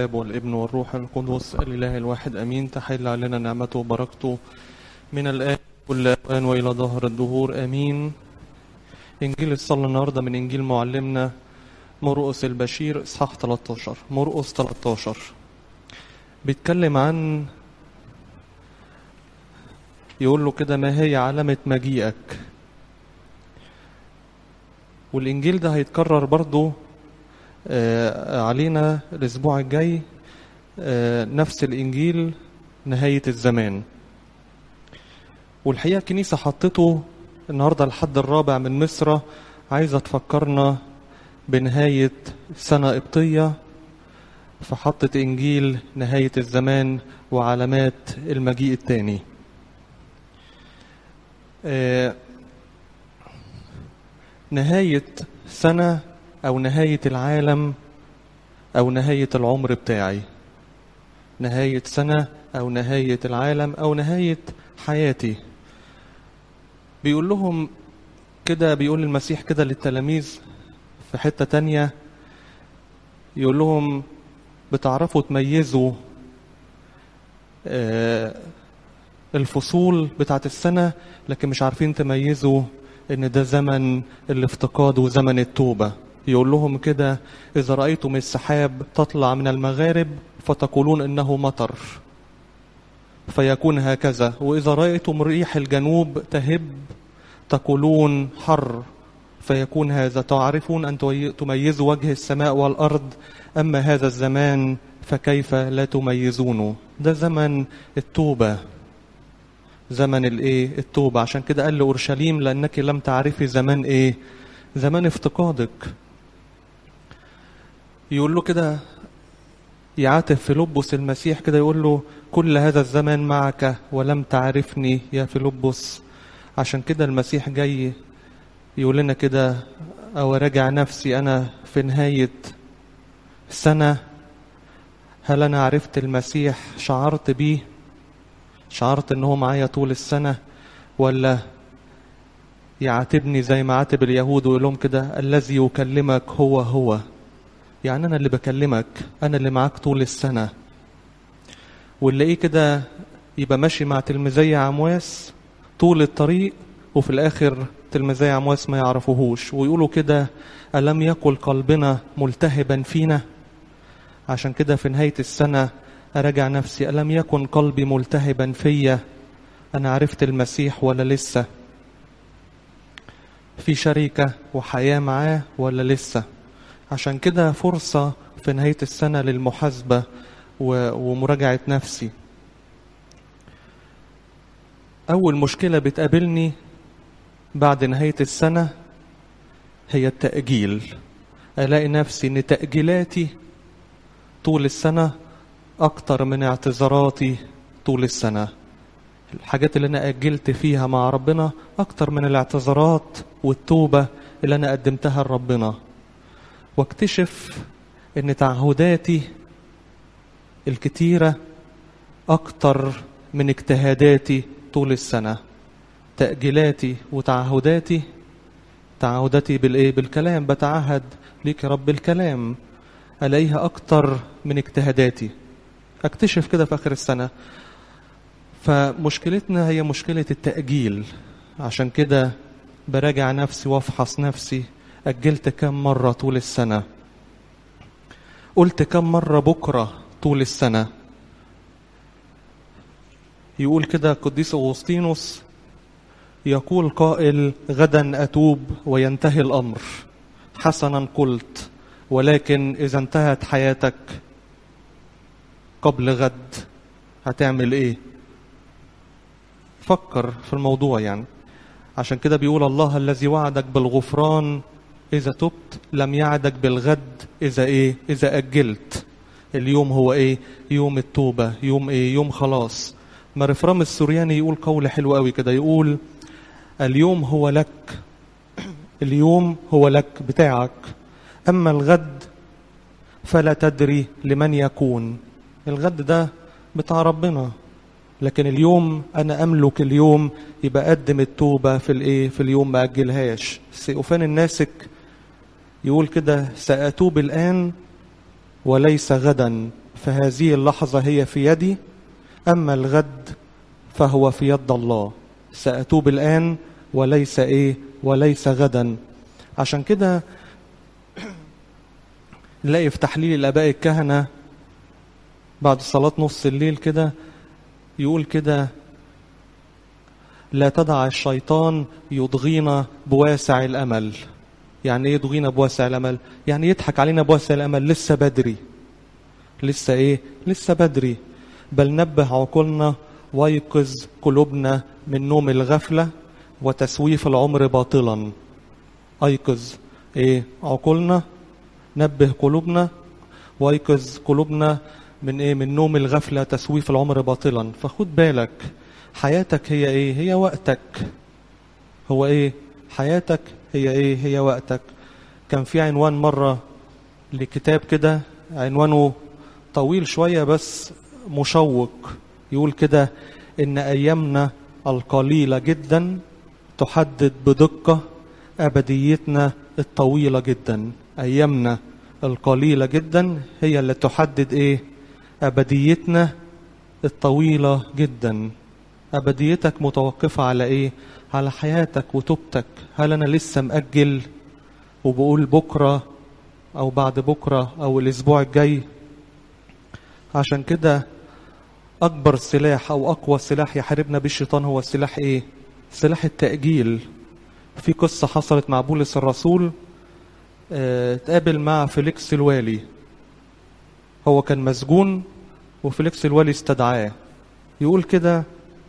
الآب والابن والروح القدس الإله الواحد أمين تحل علينا نعمته وبركته من الآن كل أوان وإلى ظهر الدهور أمين إنجيل الصلاة النهاردة من إنجيل معلمنا مرقس البشير إصحاح 13 مرقس 13 بيتكلم عن يقول له كده ما هي علامة مجيئك والإنجيل ده هيتكرر برضو آه علينا الأسبوع الجاي آه نفس الإنجيل نهاية الزمان والحقيقة الكنيسة حطته النهاردة الحد الرابع من مصر عايزة تفكرنا بنهاية سنة قبطية فحطت إنجيل نهاية الزمان وعلامات المجيء الثاني آه نهاية سنة أو نهاية العالم أو نهاية العمر بتاعي نهاية سنة أو نهاية العالم أو نهاية حياتي بيقول لهم كده بيقول المسيح كده للتلاميذ في حتة تانية يقول لهم بتعرفوا تميزوا الفصول بتاعت السنة لكن مش عارفين تميزوا ان ده زمن الافتقاد وزمن التوبة يقول لهم كده إذا رأيتم السحاب تطلع من المغارب فتقولون إنه مطر فيكون هكذا وإذا رأيتم ريح الجنوب تهب تقولون حر فيكون هذا تعرفون أن تميزوا وجه السماء والأرض أما هذا الزمان فكيف لا تميزونه ده زمن التوبة زمن الايه التوبة عشان كده قال لأورشليم لأنك لم تعرفي زمان ايه زمان افتقادك يقول له كده يعاتب فيلبس المسيح كده يقول له كل هذا الزمان معك ولم تعرفني يا فيلبس عشان كده المسيح جاي يقول لنا كده او راجع نفسي انا في نهاية سنة هل انا عرفت المسيح شعرت بيه شعرت ان هو معايا طول السنة ولا يعاتبني زي ما عاتب اليهود ويقول لهم كده الذي يكلمك هو هو يعني انا اللي بكلمك انا اللي معاك طول السنة واللي ايه كده يبقى ماشي مع تلميذي عمواس طول الطريق وفي الاخر تلميذي عمواس ما يعرفوهوش ويقولوا كده ألم يكن قلبنا ملتهبا فينا عشان كده في نهاية السنة أراجع نفسي ألم يكن قلبي ملتهبا فيا أنا عرفت المسيح ولا لسه في شركة وحياة معاه ولا لسه عشان كده فرصة في نهاية السنة للمحاسبة ومراجعة نفسي أول مشكلة بتقابلني بعد نهاية السنة هي التأجيل ألاقي نفسي إن تأجيلاتي طول السنة أكتر من اعتذاراتي طول السنة الحاجات اللي أنا أجلت فيها مع ربنا أكتر من الاعتذارات والتوبة اللي أنا قدمتها لربنا واكتشف أن تعهداتي الكتيرة أكتر من اجتهاداتي طول السنة تأجيلاتي وتعهداتي تعهداتي بالإيه؟ بالكلام بتعهد ليك يا رب الكلام ألاقيها أكتر من اجتهاداتي اكتشف كده في اخر السنه فمشكلتنا هي مشكله التاجيل عشان كده براجع نفسي وافحص نفسي اجلت كم مره طول السنه قلت كم مره بكره طول السنه يقول كده قديس اغسطينوس يقول قائل غدا اتوب وينتهي الامر حسنا قلت ولكن اذا انتهت حياتك قبل غد هتعمل ايه فكر في الموضوع يعني عشان كده بيقول الله الذي وعدك بالغفران اذا تبت لم يعدك بالغد اذا ايه اذا اجلت اليوم هو ايه يوم التوبة يوم ايه يوم خلاص مرفرام السورياني يقول قول حلو قوي كده يقول اليوم هو لك اليوم هو لك بتاعك اما الغد فلا تدري لمن يكون الغد ده بتاع ربنا لكن اليوم انا املك اليوم يبقى اقدم التوبه في الايه في اليوم ما اجلهاش سيوفان الناسك يقول كده ساتوب الان وليس غدا فهذه اللحظة هي في يدي أما الغد فهو في يد الله سأتوب الآن وليس إيه وليس غدا عشان كده نلاقي في تحليل الآباء الكهنة بعد صلاة نص الليل كده يقول كده لا تدع الشيطان يضغينا بواسع الأمل يعني ايه يضغينا بواسع الأمل يعني يضحك علينا بواسع الأمل لسه بدري لسه ايه لسه بدري بل نبه عقولنا ويقظ قلوبنا من نوم الغفلة وتسويف العمر باطلا أيقظ ايه عقولنا نبه قلوبنا ويقظ قلوبنا من ايه من نوم الغفلة تسويف العمر باطلا فخد بالك حياتك هي ايه هي وقتك هو ايه حياتك هي ايه هي وقتك كان في عنوان مرة لكتاب كده عنوانه طويل شوية بس مشوق يقول كده ان ايامنا القليلة جدا تحدد بدقة ابديتنا الطويلة جدا ايامنا القليلة جدا هي اللي تحدد ايه ابديتنا الطويلة جدا أبديتك متوقفة على إيه؟ على حياتك وتوبتك هل أنا لسه مأجل وبقول بكرة أو بعد بكرة أو الأسبوع الجاي عشان كده أكبر سلاح أو أقوى سلاح يحاربنا بيه الشيطان هو سلاح إيه؟ سلاح التأجيل في قصة حصلت مع بولس الرسول اه تقابل مع فيليكس الوالي هو كان مسجون وفيليكس الوالي استدعاه يقول كده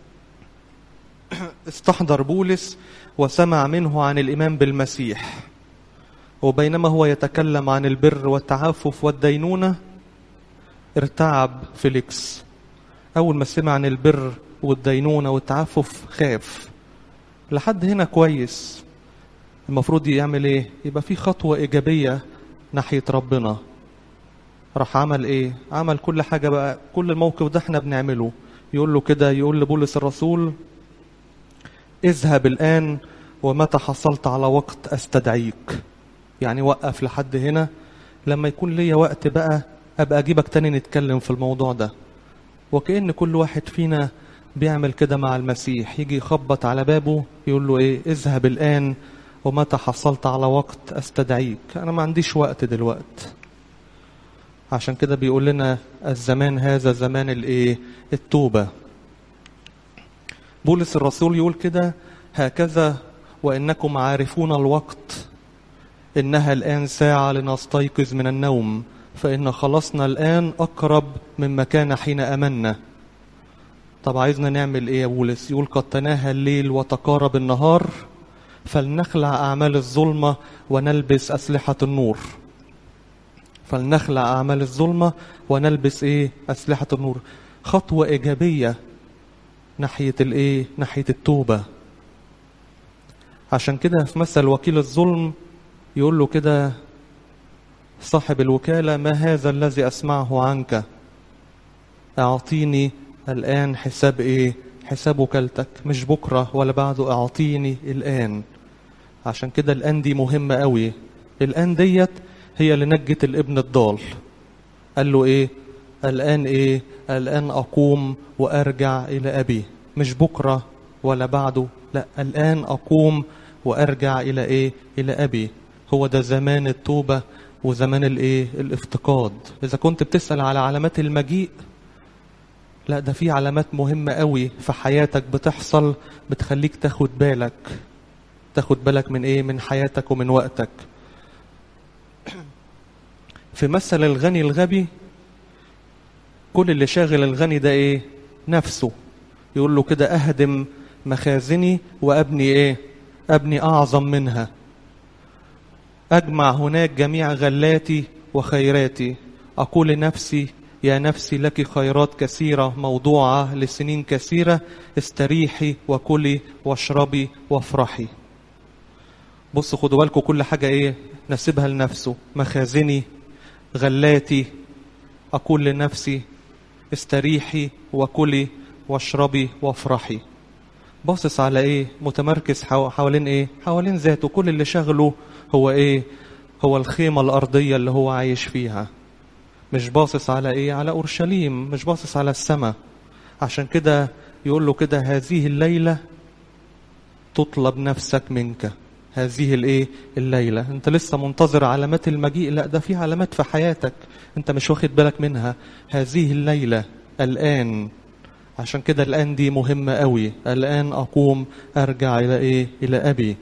استحضر بولس وسمع منه عن الإيمان بالمسيح وبينما هو يتكلم عن البر والتعفف والدينونة ارتعب فيليكس أول ما سمع عن البر والدينونة والتعفف خاف لحد هنا كويس المفروض يعمل ايه يبقى في خطوة إيجابية ناحية ربنا راح عمل ايه عمل كل حاجة بقى كل الموقف ده احنا بنعمله يقول له كده يقول لبولس الرسول اذهب الآن ومتى حصلت على وقت أستدعيك يعني وقف لحد هنا لما يكون ليا وقت بقى أبقى أجيبك تاني نتكلم في الموضوع ده وكأن كل واحد فينا بيعمل كده مع المسيح يجي يخبط على بابه يقول له ايه اذهب الآن ومتى حصلت على وقت أستدعيك أنا ما عنديش وقت دلوقت عشان كده بيقول لنا الزمان هذا زمان الايه التوبه بولس الرسول يقول كده هكذا وإنكم عارفون الوقت إنها الآن ساعة لنستيقظ من النوم فإن خلصنا الآن أقرب مما كان حين أمنا طب عايزنا نعمل إيه يا بولس يقول قد تناهى الليل وتقارب النهار فلنخلع أعمال الظلمة ونلبس أسلحة النور فلنخلع أعمال الظلمة ونلبس إيه أسلحة النور خطوة إيجابية ناحية الايه ناحية التوبة عشان كده في مثل وكيل الظلم يقول له كده صاحب الوكالة ما هذا الذي أسمعه عنك أعطيني الآن حساب إيه حساب وكالتك مش بكرة ولا بعده أعطيني الآن عشان كده الآن دي مهمة قوي الآن ديت هي اللي نجت الابن الضال قال له إيه الآن إيه الآن أقوم وأرجع إلى أبي مش بكرة ولا بعده لا الآن أقوم وأرجع إلى إيه إلى أبي هو ده زمان التوبة وزمان الإيه الافتقاد إذا كنت بتسأل على علامات المجيء لا ده في علامات مهمة قوي في حياتك بتحصل بتخليك تاخد بالك تاخد بالك من ايه من حياتك ومن وقتك في مثل الغني الغبي كل اللي شاغل الغني ده ايه نفسه يقول له كده اهدم مخازني وابني ايه ابني اعظم منها اجمع هناك جميع غلاتي وخيراتي اقول لنفسي يا نفسي لك خيرات كثيرة موضوعة لسنين كثيرة استريحي وكلي واشربي وافرحي بصوا خدوا بالكم كل حاجة ايه نسيبها لنفسه مخازني غلاتي أقول لنفسي استريحي وكلي واشربي وافرحي باصص على ايه متمركز حوالين ايه حوالين ذاته كل اللي شغله هو ايه هو الخيمة الأرضية اللي هو عايش فيها مش باصص على ايه على اورشليم مش باصص على السماء عشان كده يقول له كده هذه الليله تطلب نفسك منك هذه الايه الليله انت لسه منتظر علامات المجيء لا ده في علامات في حياتك انت مش واخد بالك منها هذه الليله الان عشان كده الان دي مهمه قوي الان اقوم ارجع الى ايه الى ابي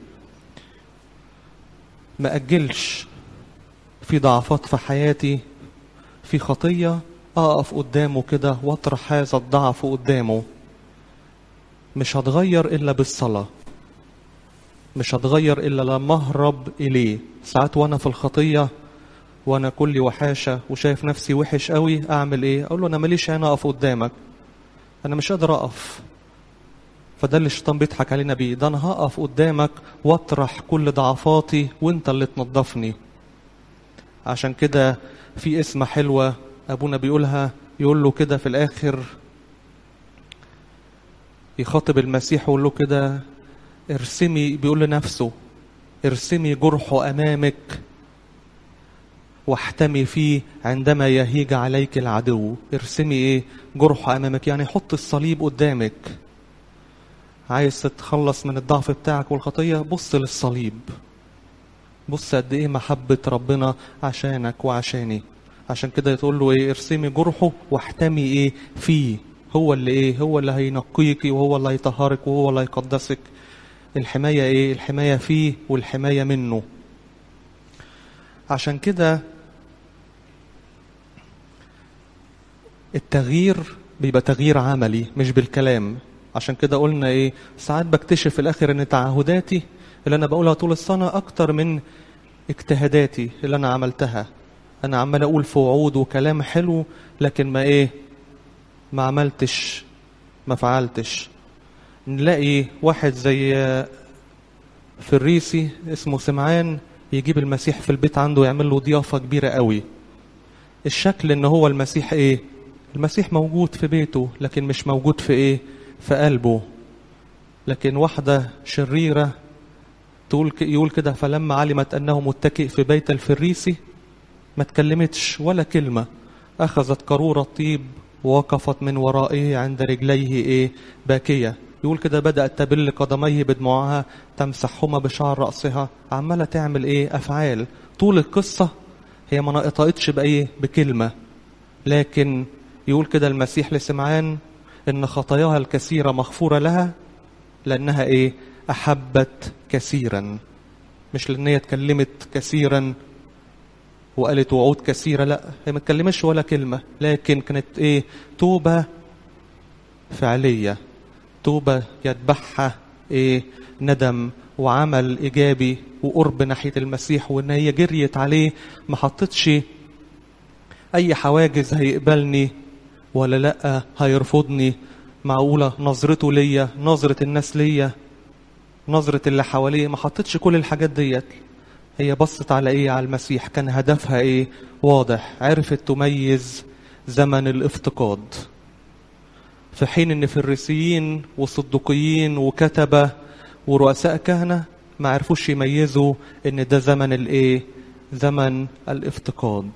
ما اجلش في ضعفات في حياتي في خطيه اقف قدامه كده واطرح هذا الضعف قدامه مش هتغير الا بالصلاه مش هتغير الا لما اهرب اليه ساعات وانا في الخطيه وانا كلي وحاشه وشايف نفسي وحش قوي اعمل ايه اقول له انا ماليش عين اقف قدامك انا مش قادر اقف فده اللي الشيطان بيضحك علينا بيه ده انا هقف قدامك واطرح كل ضعفاتي وانت اللي تنضفني عشان كده في اسمة حلوة ابونا بيقولها يقول له كده في الاخر يخاطب المسيح ويقول له كده ارسمي بيقول لنفسه ارسمي جرحه امامك واحتمي فيه عندما يهيج عليك العدو ارسمي ايه جرحه امامك يعني حط الصليب قدامك عايز تتخلص من الضعف بتاعك والخطيه بص للصليب بص قد ايه محبه ربنا عشانك وعشاني عشان كده تقول له ايه ارسمي جرحه واحتمي ايه فيه هو اللي ايه هو اللي هينقيكي وهو اللي هيطهرك وهو اللي هيقدسك الحمايه ايه الحمايه فيه والحمايه منه عشان كده التغيير بيبقى تغيير عملي مش بالكلام عشان كده قلنا ايه ساعات بكتشف في الاخر ان تعهداتي اللي انا بقولها طول السنه اكتر من اجتهاداتي اللي انا عملتها انا عمال اقول في وعود وكلام حلو لكن ما ايه ما عملتش ما فعلتش نلاقي واحد زي في الريسي اسمه سمعان يجيب المسيح في البيت عنده يعمل له ضيافه كبيره قوي الشكل ان هو المسيح ايه المسيح موجود في بيته لكن مش موجود في ايه في قلبه لكن واحده شريره تقول يقول كده فلما علمت انه متكئ في بيت الفريسي ما اتكلمتش ولا كلمه اخذت قاروره طيب ووقفت من ورائه عند رجليه ايه باكيه يقول كده بدأت تبل قدميه بدموعها تمسحهما بشعر رأسها عمالة تعمل ايه أفعال طول القصة هي ما نقطعتش بأيه بكلمة لكن يقول كده المسيح لسمعان إن خطاياها الكثيرة مغفورة لها لأنها ايه أحبت كثيرا مش لأن هي اتكلمت كثيرا وقالت وعود كثيرة لا هي ما اتكلمش ولا كلمة لكن كانت ايه توبة فعلية توبة يتبعها ايه ندم وعمل ايجابي وقرب ناحية المسيح وان هي جريت عليه ما حطتش اي حواجز هيقبلني ولا لا هيرفضني معقولة نظرته ليا نظرة الناس ليا نظرة اللي حواليه ما حطتش كل الحاجات ديت هي بصت على ايه على المسيح كان هدفها ايه واضح عرفت تميز زمن الافتقاد في حين ان فريسيين وصدقيين وكتبة ورؤساء كهنة ما عرفوش يميزوا ان ده زمن الايه زمن الافتقاد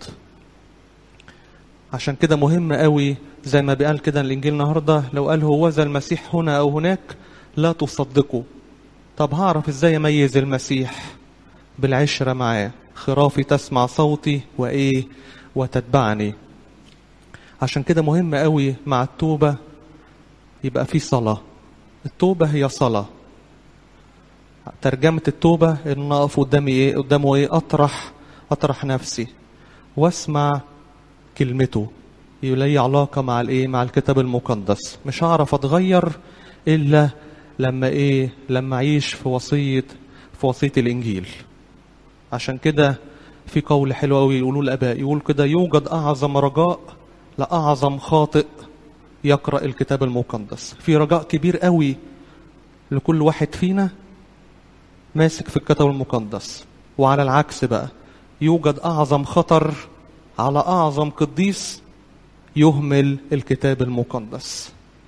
عشان كده مهم قوي زي ما بيقال كده الانجيل النهارده لو قال هو ذا المسيح هنا او هناك لا تصدقوا طب هعرف ازاي اميز المسيح بالعشرة معاه خرافي تسمع صوتي وايه وتتبعني عشان كده مهم قوي مع التوبة يبقى في صلاة التوبة هي صلاة ترجمة التوبة ان اقف قدامي ايه قدامه ايه اطرح اطرح نفسي واسمع كلمته لي علاقة مع الايه مع الكتاب المقدس مش هعرف اتغير الا لما ايه لما اعيش في وصية في وصية الانجيل عشان كده في قول حلو قوي يقولوا الاباء يقول كده يوجد اعظم رجاء لاعظم خاطئ يقرا الكتاب المقدس في رجاء كبير قوي لكل واحد فينا ماسك في الكتاب المقدس وعلى العكس بقى يوجد اعظم خطر على اعظم قديس يهمل الكتاب المقدس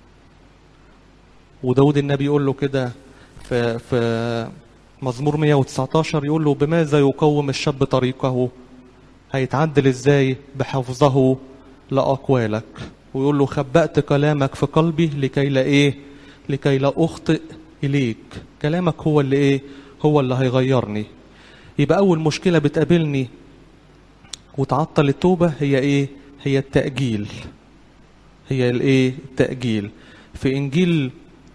وداود النبي يقول له كده في في مزمور 119 يقول له بماذا يقوم الشاب طريقه هيتعدل ازاي بحفظه لأقوالك ويقول له خبأت كلامك في قلبي لكي لا ايه لكي لا أخطئ إليك كلامك هو اللي ايه هو اللي هيغيرني يبقى أول مشكلة بتقابلني وتعطل التوبة هي ايه هي التأجيل هي الايه التأجيل في إنجيل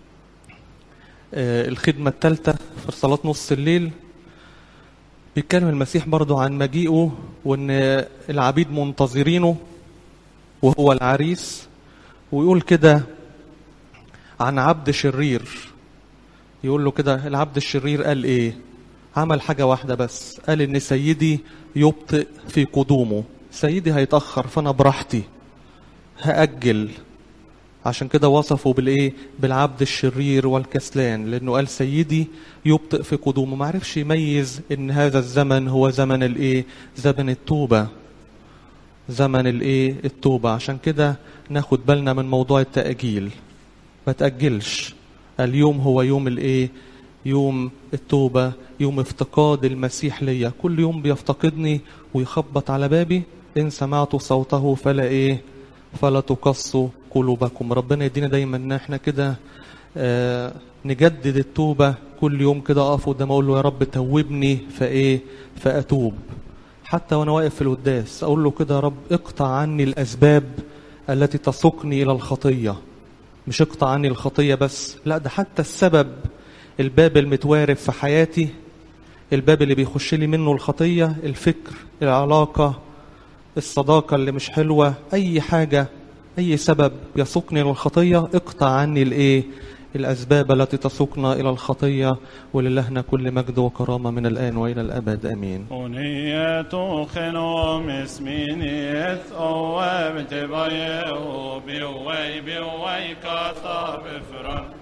آه الخدمة الثالثة في صلاة نص الليل بيتكلم المسيح برضو عن مجيئه وان العبيد منتظرينه وهو العريس ويقول كده عن عبد شرير يقول له كده العبد الشرير قال ايه عمل حاجة واحدة بس قال ان سيدي يبطئ في قدومه سيدي هيتأخر فانا براحتي هأجل عشان كده وصفه بالايه بالعبد الشرير والكسلان لانه قال سيدي يبطئ في قدومه ما عرفش يميز ان هذا الزمن هو زمن الايه زمن التوبه زمن الايه التوبه عشان كده ناخد بالنا من موضوع التاجيل ما تاجلش اليوم هو يوم الايه يوم التوبه يوم افتقاد المسيح ليا كل يوم بيفتقدني ويخبط على بابي ان سمعت صوته فلا ايه فلا تقصوا قلوبكم ربنا يدينا دايما ان احنا كده آه نجدد التوبه كل يوم كده اقف قدام اقول له يا رب توبني فايه فاتوب حتى وانا واقف في القداس اقول له كده يا رب اقطع عني الاسباب التي تسوقني الى الخطيه مش اقطع عني الخطيه بس لا ده حتى السبب الباب المتوارب في حياتي الباب اللي بيخش لي منه الخطيه الفكر العلاقه الصداقه اللي مش حلوه اي حاجه أي سبب يسوقني إلى الخطية اقطع عني الإيه الأسباب التي تسوقنا إلى الخطية وللهنا كل مجد وكرامة من الآن وإلى الأبد أمين ونية خنوم اسمينيت أو بتبايه بيوي بيوي كاتا بفرن